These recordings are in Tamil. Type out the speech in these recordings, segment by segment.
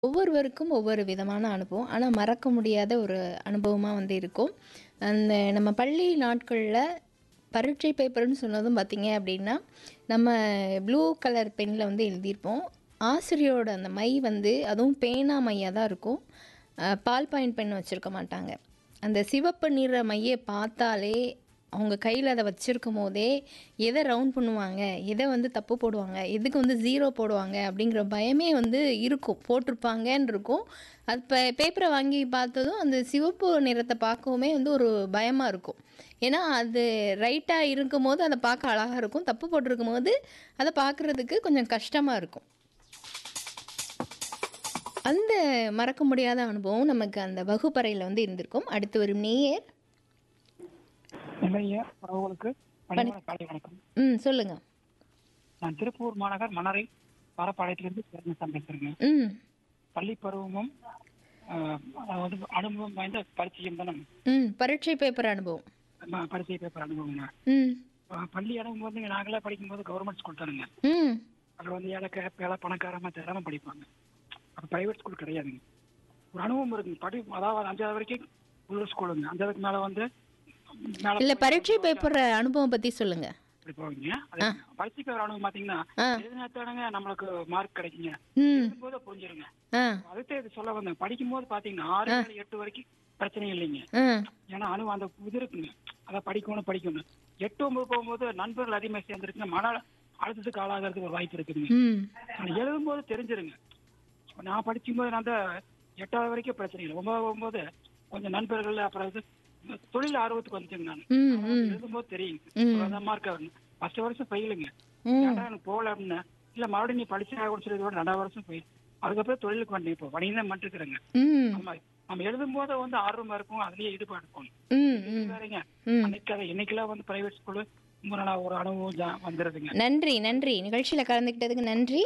ஒவ்வொருவருக்கும் ஒவ்வொரு விதமான அனுபவம். ஆனா மறக்க முடியாத ஒரு அனுபவமா வந்து இருக்கும். அந்த நம்ம பள்ளி நாட்கள்ல பரீட்சை பேப்பர்ன்னு சொன்னதும் பார்த்தீங்க அப்படின்னா, நம்ம ப்ளூ கலர் பென்ல வந்து எழுதியிருப்போம். ஆசிரியரோட அந்த மை வந்து அதுவும் பேனா மையா தான் இருக்கும். அ பால் பாயிண்ட் பென் வச்சிருக்க மாட்டாங்க. அந்த சிவப்பு நிற மைய பார்த்தாலே, அவங்க கையில அத வச்சிருக்கும்போதே, எத ரவுண்ட் பண்ணுவாங்க, எத வந்து தப்பு போடுவாங்க, எதுக்கு வந்து 0 போடுவாங்க அப்படிங்கிற பயமே வந்து இருக்கும். போட்டிருப்பாங்கன்னு இருக்கும். அது பே பேப்பர வாங்கி பார்த்ததும் அந்த சிவப்பு நிறத்த பார்க்கவுமே வந்து ஒரு பயமா இருக்கும். ஏன்னா, அது ரைட்டா இருக்கும்போது அத பார்க்க அழகா இருக்கும். தப்பு போட்டிருக்கும்போது, அத பார்க்குறதுக்கு கொஞ்சம் கஷ்டமா இருக்கும். அந்த மறக்க முடியாத அனுபவம் நமக்கு அந்த வகுப்பறையில வந்து இருந்திருக்கும். அடுத்து வரும் நேயர். இளைய உறவுகளுக்கு பணிவான காலை வணக்கம். ம். சொல்லுங்க. நான் திருப்பூர் மாநகர் மணரை பாரப்பாளையத்திலிருந்து சேர்ந்தன் பேசுறேங்க. ம். பள்ளி பருவமும் அ அதாவது அனுபவம் வாய்ந்த பரீட்சையும் தான் நம்ம ம். பரீட்சை பேப்பர் அனுபவம். ம பரீட்சை பேப்பர் அனுபவங்க. ம். அ பள்ளி அனுபவம் வந்து நாங்களாம் படிக்கும்போது கவர்மெண்ட் ஸ்கூல் தானுங்க. ம். அதுல வந்து ஏழை பேல பணக்காரமா தெரியாம படிப்பாங்க. அப்ப பிரைவேட் ஸ்கூல் கிடையாதுங்க. ஒரு அனுபவம் இருக்குங்க. படி அதாவது அஞ்சாவது வரைக்கும் உள்ள ஸ்கூலுங்க. அஞ்சாவதுக்கு மேல வந்து மேல இல்ல போய் பரீட்சை பேப்பர் அனுபவம் பத்தி சொல்லுங்க. இப்படி போவீங்க. அது பரீட்சை பேப்பர் அனுபவம் பாத்தீங்கன்னா, ஆ. எழுதினாத்தானுங்க நம்மளுக்கு மார்க் கிடைக்குங்க. ம். எழுதும்போது புரிஞ்சிருங்க. ஆ. அதுதான் இது சொல்ல வந்தேன். படிக்கும்போது பாத்தீங்கன்னா ஆறு ஏழு எட்டு வரைக்கும் பிரச்சனை இல்லைங்க. ஆ. ஏன்னா அணு அந்த இது இருக்குங்க. அத படிக்கணும் படிக்கணும். எட்டு ஒன்பது போகும்போது நண்பர்கள் அதிகமா சேர்ந்துருக்குங்க. மன அழுத்தத்துக்கு ஆளாகிறதுக்கு ஒரு வாய்ப்பு இருக்குதுங்க. ம். ஆனா எழுதும்போது தெரிஞ்சிருங்க. இப்ப நான் படிக்கும்போது நான் அந்த எட்டாவது வரைக்கும் பிரச்சனை இல்லை. ஒன்பதாவது போகும்போது கொஞ்சம் நண்பர்கள் அப்புறம் இது தொழில் ஆர்வத்துக்கு வந்துட்டேங்க நான். ம். ஆனா ம். எழுதும்போது தெரியுங்க. ம். இவ்வளவுதான் மார்க் வரணும். ஃபர்ஸ்ட் வருஷம் ஃபெயிலுங்க. ம். ஏன்டா எனக்கு போகல அப்படின்னா இல்ல மறுபடியும் நீ படிச்சு ஆகணும்னு சொல்லி இதோட ரெண்டாவது வருஷம் போய் அதுக்கப்புறம் தொழிலுக்கு வந்தேன் இப்போ வணிகம் தான் பண்ணிருக்கிறேங்க ம். ஆமா நம்ம எழுதும் போது வந்து ஆர்வமா இருக்கும் அதுலயே ஈடுபாடு இருக்கும் ம். ம். வேறங்க ம். அன்னைக்கு அதை இன்னைக்கெல்லாம் வந்து பிரைவேட் ஸ்கூலு ரொம்ப நாளா ஒரு அனுபவம் ஜா- வந்துருதுங்க நன்றி நன்றி நிகழ்ச்சியில கலந்துக்கிட்டதுக்கு நன்றி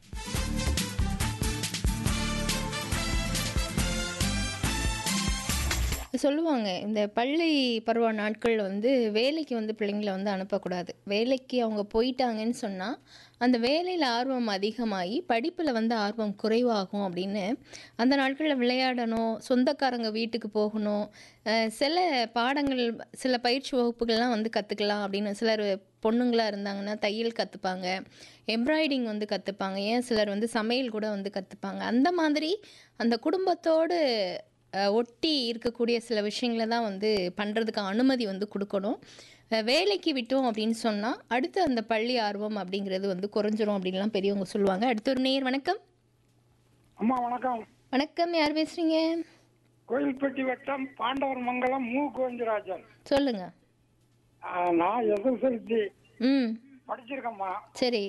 சொல்லுவாங்க இந்த பள்ளி பருவ நாட்கள் வந்து வேலைக்கு வந்து பிள்ளைங்கள வந்து அனுப்பக்கூடாது வேலைக்கு அவங்க போயிட்டாங்கன்னு சொன்னால் அந்த வேலையில் ஆர்வம் அதிகமாகி படிப்பில் வந்து ஆர்வம் குறைவாகும் அப்படின்னு அந்த நாட்களில் விளையாடணும் சொந்தக்காரங்க வீட்டுக்கு போகணும் அஹ் சில பாடங்கள் சில பயிற்சி வகுப்புகள்லாம் வந்து கற்றுக்கலாம் அப்படின்னு சிலர் பொண்ணுங்களாக இருந்தாங்கன்னா தையல் கற்றுப்பாங்க எம்ப்ராய்டிங் வந்து கற்றுப்பாங்க ஏன் சிலர் வந்து சமையல் கூட வந்து கற்றுப்பாங்க அந்த மாதிரி அந்த குடும்பத்தோடு அஹ், ஒட்டி இருக்கக்கூடிய சில விஷயங்களை தான் வந்து பண்ணுறதுக்கு அனுமதி வந்து கொடுக்கணும் அஹ், வேலைக்கு விட்டோம் அப்படின்னு சொன்னால் அடுத்து அந்த பள்ளி ஆர்வம் அப்படிங்கிறது வந்து குறைஞ்சிரும் அப்படின்லாம் பெரியவங்க சொல்லுவாங்க அடுத்து ஒரு நேர் வணக்கம் அம்மா வணக்கம் வணக்கம் யார் பேசுகிறீங்க கோயில்பட்டி வட்டம் பாண்டவர் மங்கலம் மு கோவிந்தராஜன் சொல்லுங்க நான் எஸ்எஸ்எல்சி ம் படிச்சிருக்கேம்மா சரி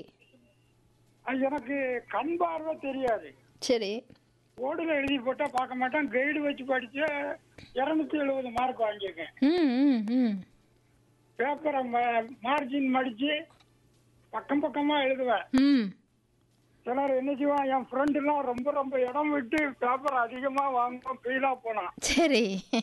எனக்கு கண் பார்வை தெரியாது சரி போர்டுல எழுதி போட்டா பார்க்க மாட்டேன் கைடு வச்சு படிச்சு இருநூத்தி எழுபது மார்க் வாங்கியிருக்கேன் ம் ம் ம் பேப்பரை மார்ஜின் மடிச்சு பக்கம் பக்கமா எழுதுவேன் ம் சிலர் என்ன செய்வான் என் ஃப்ரெண்ட் எல்லாம் ரொம்ப ரொம்ப இடம் விட்டு பேப்பர் அதிகமா வாங்குவோம் ஃபெயிலா போனான் சரி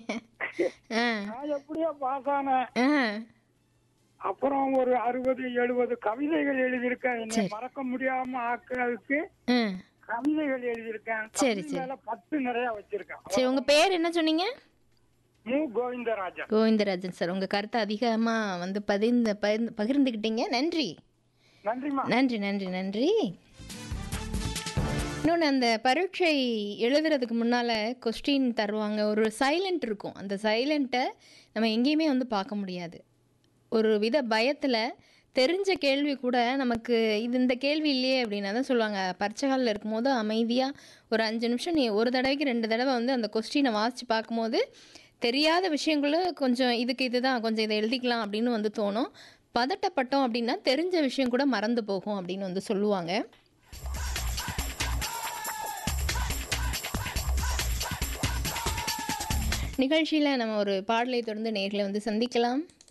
ஆ நான் எப்படியோ பாஸ் ஆனேன் ஆ அப்புறம் ஒரு அறுபது எழுபது கவிதைகள் எழுதியிருக்கேன் என்னை சரி. மறக்க முடியாம ஆக்குறதுக்கு ஆ கவிதைகள் எழுதியிருக்கேன் சரி, தமிழ் சரி. மேல பத்து நிறைய வச்சிருக்கேன் சரி உங்கள் பேர் என்ன சொன்னீங்க மு கோவிந்தராஜன் கோவிந்தராஜன் சார் உங்கள் கருத்தை அதிகமாக வந்து பதிந்து பகிர்ந்து பகிர்ந்துக்கிட்டீங்க நன்றி நன்றிம்மா நன்றி நன்றி நன்றி இன்னொன்று அந்த பரீட்சை எழுதுறதுக்கு முன்னால் கொஸ்டின் தருவாங்க ஒரு சைலண்ட் இருக்கும் அந்த சைலண்ட்டை நம்ம எங்கேயுமே வந்து பார்க்க முடியாது ஒரு வித பயத்தில் தெரிஞ்ச கேள்வி கூட நமக்கு இது இந்த கேள்வி இல்லையே அப்படின்னா தான் சொல்லுவாங்க பரீட்சை ஹாலில் இருக்கும்போது அமைதியாக ஒரு அஞ்சு நிமிஷம் நீ ஒரு தடவைக்கு ரெண்டு தடவை வந்து அந்த கொஸ்டினை வாசித்து பார்க்கும்போது தெரியாத விஷயங்களும் கொஞ்சம் இதுக்கு இதுதான் கொஞ்சம் இதை எழுதிக்கலாம் அப்படின்னு வந்து தோணும் பதட்டப்பட்டோம் அப்படின்னா தெரிஞ்ச விஷயம் கூட மறந்து போகும் அப்படின்னு வந்து சொல்லுவாங்க நிகழ்ச்சியில் நம்ம ஒரு பாடலை தொடர்ந்து நேர்களை வந்து சந்திக்கலாம்